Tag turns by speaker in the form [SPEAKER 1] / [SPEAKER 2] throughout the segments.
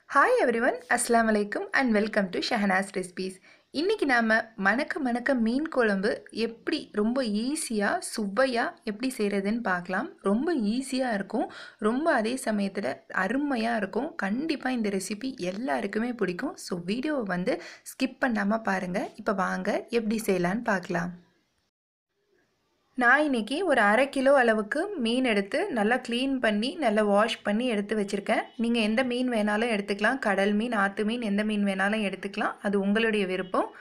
[SPEAKER 1] hi everyone அஸ்லாம் வலைக்கும் and welcome to Shahnaz recipes இன்றைக்கி நாம் மணக்க மணக்க மீன் குழம்பு எப்படி ரொம்ப ஈஸியாக சுவையாக எப்படி செய்கிறதுன்னு பார்க்கலாம் ரொம்ப ஈஸியாக இருக்கும் ரொம்ப அதே சமயத்தில் அருமையாக இருக்கும் கண்டிப்பாக இந்த ரெசிபி எல்லாருக்குமே பிடிக்கும் ஸோ வீடியோவை வந்து ஸ்கிப் பண்ணாமல் பாருங்கள் இப்போ வாங்க எப்படி செய்யலான்னு பார்க்கலாம் நான் இன்றைக்கி ஒரு அரை கிலோ அளவுக்கு மீன் எடுத்து நல்லா க்ளீன் பண்ணி நல்லா வாஷ் பண்ணி எடுத்து வச்சுருக்கேன் நீங்கள் எந்த மீன் வேணாலும் எடுத்துக்கலாம் கடல் மீன் ஆற்று மீன் எந்த மீன் வேணாலும் எடுத்துக்கலாம் அது உங்களுடைய விருப்பம்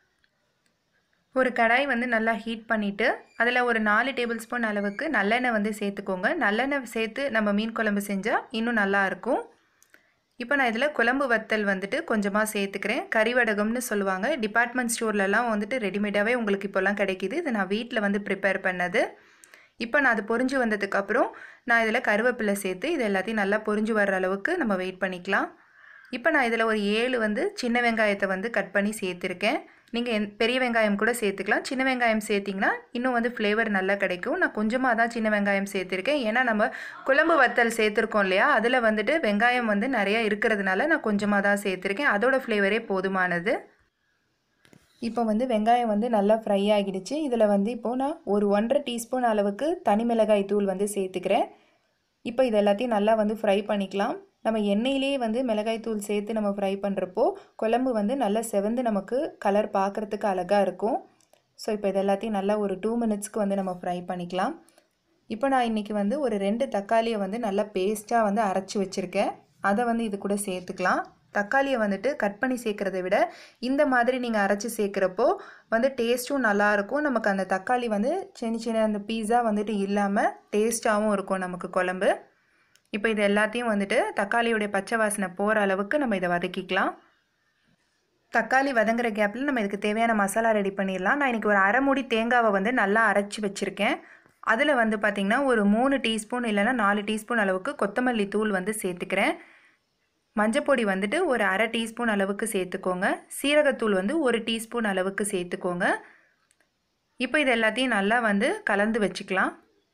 [SPEAKER 1] ஒரு கடாய் வந்து நல்லா ஹீட் பண்ணிவிட்டு அதில் ஒரு நாலு டேபிள் ஸ்பூன் அளவுக்கு நல்லெண்ணெய் வந்து சேர்த்துக்கோங்க நல்லெண்ணெய் சேர்த்து நம்ம மீன் குழம்பு செஞ்சால் இன்னும் நல்லாயிருக்கும் இப்போ நான் இதில் குழம்பு வத்தல் வந்துட்டு கொஞ்சமாக சேர்த்துக்கிறேன் கறிவடகம்னு சொல்லுவாங்க டிபார்ட்மெண்ட் ஸ்டோர்லலாம் வந்துட்டு ரெடிமேடாகவே உங்களுக்கு இப்போல்லாம் கிடைக்கிது இது நான் வீட்டில் வந்து ப்ரிப்பேர் பண்ணது இப்போ நான் அது பொறிஞ்சு வந்ததுக்கப்புறம் நான் இதில் கருவேப்பிலை சேர்த்து இது எல்லாத்தையும் நல்லா பொறிஞ்சு வர்ற அளவுக்கு நம்ம வெயிட் பண்ணிக்கலாம் இப்போ நான் இதில் ஒரு ஏழு வந்து சின்ன வெங்காயத்தை வந்து கட் பண்ணி சேர்த்துருக்கேன் நீங்கள் என் பெரிய வெங்காயம் கூட சேர்த்துக்கலாம் சின்ன வெங்காயம் சேர்த்திங்கன்னா இன்னும் வந்து ஃப்ளேவர் நல்லா கிடைக்கும் நான் கொஞ்சமாக தான் சின்ன வெங்காயம் சேர்த்துருக்கேன் ஏன்னா நம்ம குழம்பு வத்தல் சேர்த்துருக்கோம் இல்லையா அதில் வந்துட்டு வெங்காயம் வந்து நிறையா இருக்கிறதுனால நான் கொஞ்சமாக தான் சேர்த்துருக்கேன் அதோட ஃப்ளேவரே போதுமானது இப்போ வந்து வெங்காயம் வந்து நல்லா ஃப்ரை ஆகிடுச்சு இதில் வந்து இப்போது நான் ஒரு ஒன்றரை டீஸ்பூன் அளவுக்கு தனி மிளகாய் தூள் வந்து சேர்த்துக்கிறேன் இப்போ இது எல்லாத்தையும் நல்லா வந்து ஃப்ரை பண்ணிக்கலாம் நம்ம எண்ணெயிலேயே வந்து மிளகாய் தூள் சேர்த்து நம்ம ஃப்ரை பண்ணுறப்போ குழம்பு வந்து நல்லா செவந்து நமக்கு கலர் பார்க்குறதுக்கு அழகாக இருக்கும் ஸோ இப்போ இது எல்லாத்தையும் நல்லா ஒரு டூ மினிட்ஸ்க்கு வந்து நம்ம ஃப்ரை பண்ணிக்கலாம் இப்போ நான் இன்றைக்கி வந்து ஒரு ரெண்டு தக்காளியை வந்து நல்லா பேஸ்ட்டாக வந்து அரைச்சி வச்சுருக்கேன் அதை வந்து இது கூட சேர்த்துக்கலாம் தக்காளியை வந்துட்டு கட் பண்ணி சேர்க்குறத விட இந்த மாதிரி நீங்கள் அரைச்சி சேர்க்குறப்போ வந்து டேஸ்ட்டும் நல்லாயிருக்கும் நமக்கு அந்த தக்காளி வந்து சின்ன சின்ன அந்த பீஸா வந்துட்டு இல்லாமல் டேஸ்ட்டாகவும் இருக்கும் நமக்கு குழம்பு இப்போ இது எல்லாத்தையும் வந்துட்டு தக்காளியோடைய பச்சை வாசனை போகிற அளவுக்கு நம்ம இதை வதக்கிக்கலாம் தக்காளி வதங்குற கேப்பில் நம்ம இதுக்கு தேவையான மசாலா ரெடி பண்ணிடலாம் நான் இன்றைக்கி ஒரு அரை மூடி தேங்காவை வந்து நல்லா அரைச்சி வச்சுருக்கேன் அதில் வந்து பார்த்திங்கன்னா ஒரு மூணு டீஸ்பூன் இல்லைனா நாலு டீஸ்பூன் அளவுக்கு கொத்தமல்லி தூள் வந்து சேர்த்துக்கிறேன் மஞ்சப்பொடி வந்துட்டு ஒரு அரை டீஸ்பூன் அளவுக்கு சேர்த்துக்கோங்க சீரகத்தூள் வந்து ஒரு டீஸ்பூன் அளவுக்கு சேர்த்துக்கோங்க இப்போ இது எல்லாத்தையும் நல்லா வந்து கலந்து வச்சுக்கலாம்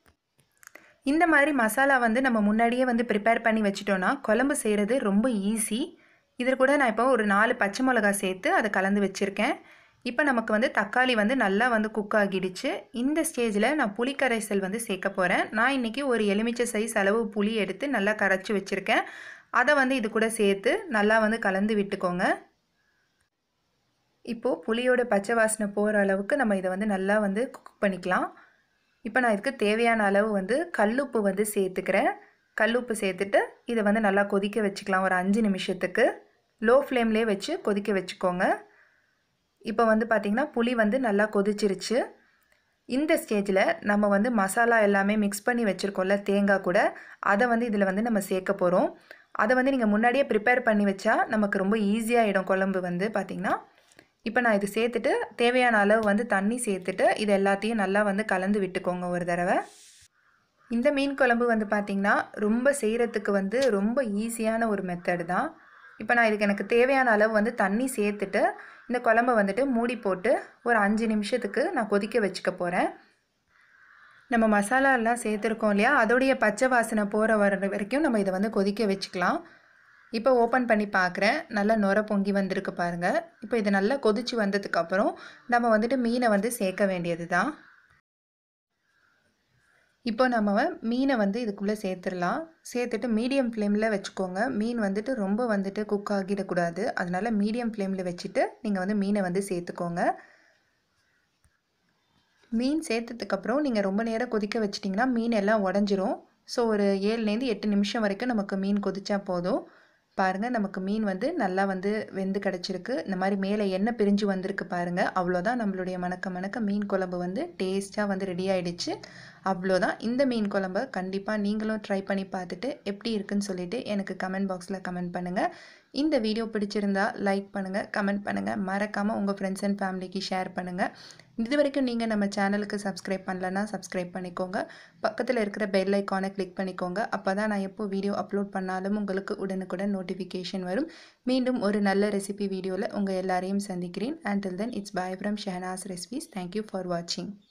[SPEAKER 1] இந்த மாதிரி மசாலா வந்து நம்ம முன்னாடியே வந்து ப்ரிப்பேர் பண்ணி வச்சிட்டோன்னா குழம்பு செய்கிறது ரொம்ப ஈஸி இதில் கூட நான் இப்போ ஒரு நாலு பச்சை மிளகா சேர்த்து அதை கலந்து வச்சுருக்கேன் இப்போ நமக்கு வந்து தக்காளி வந்து நல்லா வந்து குக் ஆகிடுச்சு இந்த ஸ்டேஜில் நான் புளி கரைசல் வந்து சேர்க்க போகிறேன் நான் இன்றைக்கி ஒரு எலுமிச்சை சைஸ் அளவு புளி எடுத்து நல்லா கரைச்சி வச்சுருக்கேன் அதை வந்து இது கூட சேர்த்து நல்லா வந்து கலந்து விட்டுக்கோங்க இப்போது புளியோட பச்சை வாசனை போகிற அளவுக்கு நம்ம இதை வந்து நல்லா வந்து குக் பண்ணிக்கலாம் இப்போ நான் இதுக்கு தேவையான அளவு வந்து கல்லுப்பு வந்து சேர்த்துக்கிறேன் கல்லுப்பு சேர்த்துட்டு இதை வந்து நல்லா கொதிக்க வச்சுக்கலாம் ஒரு அஞ்சு நிமிஷத்துக்கு லோ ஃப்ளேம்லேயே வச்சு கொதிக்க வச்சுக்கோங்க இப்போ வந்து பார்த்திங்கன்னா புளி வந்து நல்லா கொதிச்சிருச்சு இந்த ஸ்டேஜில் நம்ம வந்து மசாலா எல்லாமே மிக்ஸ் பண்ணி வச்சுருக்கோம்ல தேங்காய் கூட அதை வந்து இதில் வந்து நம்ம சேர்க்க போகிறோம் அதை வந்து நீங்கள் முன்னாடியே ப்ரிப்பேர் பண்ணி வச்சா நமக்கு ரொம்ப ஈஸியாகிடும் குழம்பு வந்து பார்த்திங்கன்னா இப்போ நான் இது சேர்த்துட்டு தேவையான அளவு வந்து தண்ணி சேர்த்துட்டு இது எல்லாத்தையும் நல்லா வந்து கலந்து விட்டுக்கோங்க ஒரு தடவை இந்த மீன் குழம்பு வந்து பார்த்திங்கன்னா ரொம்ப செய்கிறதுக்கு வந்து ரொம்ப ஈஸியான ஒரு மெத்தடு தான் இப்போ நான் இதுக்கு எனக்கு தேவையான அளவு வந்து தண்ணி சேர்த்துட்டு இந்த குழம்பை வந்துட்டு மூடி போட்டு ஒரு அஞ்சு நிமிஷத்துக்கு நான் கொதிக்க வச்சுக்க போகிறேன் நம்ம மசாலா எல்லாம் சேர்த்துருக்கோம் இல்லையா அதோடைய பச்சை வாசனை போகிற வர வரைக்கும் நம்ம இதை வந்து கொதிக்க வச்சுக்கலாம் இப்போ ஓப்பன் பண்ணி பார்க்குறேன் நல்லா நுர பொங்கி வந்திருக்கு பாருங்கள் இப்போ இது நல்லா கொதிச்சு வந்ததுக்கப்புறம் நம்ம வந்துட்டு மீனை வந்து சேர்க்க வேண்டியது தான் இப்போ நம்ம மீனை வந்து இதுக்குள்ளே சேர்த்துடலாம் சேர்த்துட்டு மீடியம் ஃப்ளேமில் வச்சுக்கோங்க மீன் வந்துட்டு ரொம்ப வந்துட்டு குக் ஆகிடக்கூடாது அதனால் மீடியம் ஃப்ளேமில் வச்சுட்டு நீங்கள் வந்து மீனை வந்து சேர்த்துக்கோங்க மீன் சேர்த்ததுக்கப்புறம் நீங்கள் ரொம்ப நேரம் கொதிக்க வச்சிட்டிங்கன்னா மீன் எல்லாம் உடஞ்சிரும் ஸோ ஒரு ஏழுலேருந்து எட்டு நிமிஷம் வரைக்கும் நமக்கு மீன் கொதிச்சா போதும் பாருங்கள் நமக்கு மீன் வந்து நல்லா வந்து வெந்து கிடச்சிருக்கு இந்த மாதிரி மேலே எண்ணெய் பிரிஞ்சு வந்திருக்கு பாருங்கள் அவ்வளோதான் நம்மளுடைய மணக்க மணக்க மீன் குழம்பு வந்து டேஸ்ட்டாக வந்து ரெடி ஆகிடுச்சு அவ்வளோதான் இந்த மீன் குழம்பை கண்டிப்பாக நீங்களும் ட்ரை பண்ணி பார்த்துட்டு எப்படி இருக்குன்னு சொல்லிவிட்டு எனக்கு கமெண்ட் பாக்ஸில் கமெண்ட் பண்ணுங்கள் இந்த வீடியோ பிடிச்சிருந்தா லைக் பண்ணுங்கள் கமெண்ட் பண்ணுங்கள் மறக்காமல் உங்கள் ஃப்ரெண்ட்ஸ் அண்ட் ஃபேமிலிக்கு ஷேர் பண்ணுங்கள் இது வரைக்கும் நீங்கள் நம்ம சேனலுக்கு சப்ஸ்கிரைப் பண்ணலன்னா சப்ஸ்கிரைப் பண்ணிக்கோங்க பக்கத்தில் இருக்கிற பெல் ஐக்கானை கிளிக் பண்ணிக்கோங்க அப்போ தான் நான் எப்போ வீடியோ அப்லோட் பண்ணாலும் உங்களுக்கு உடனுக்குடன் நோட்டிஃபிகேஷன் வரும் மீண்டும் ஒரு நல்ல ரெசிபி வீடியோவில் உங்கள் எல்லாரையும் சந்திக்கிறேன் until then it's bye from Shahnaz recipes thank you for வாட்சிங்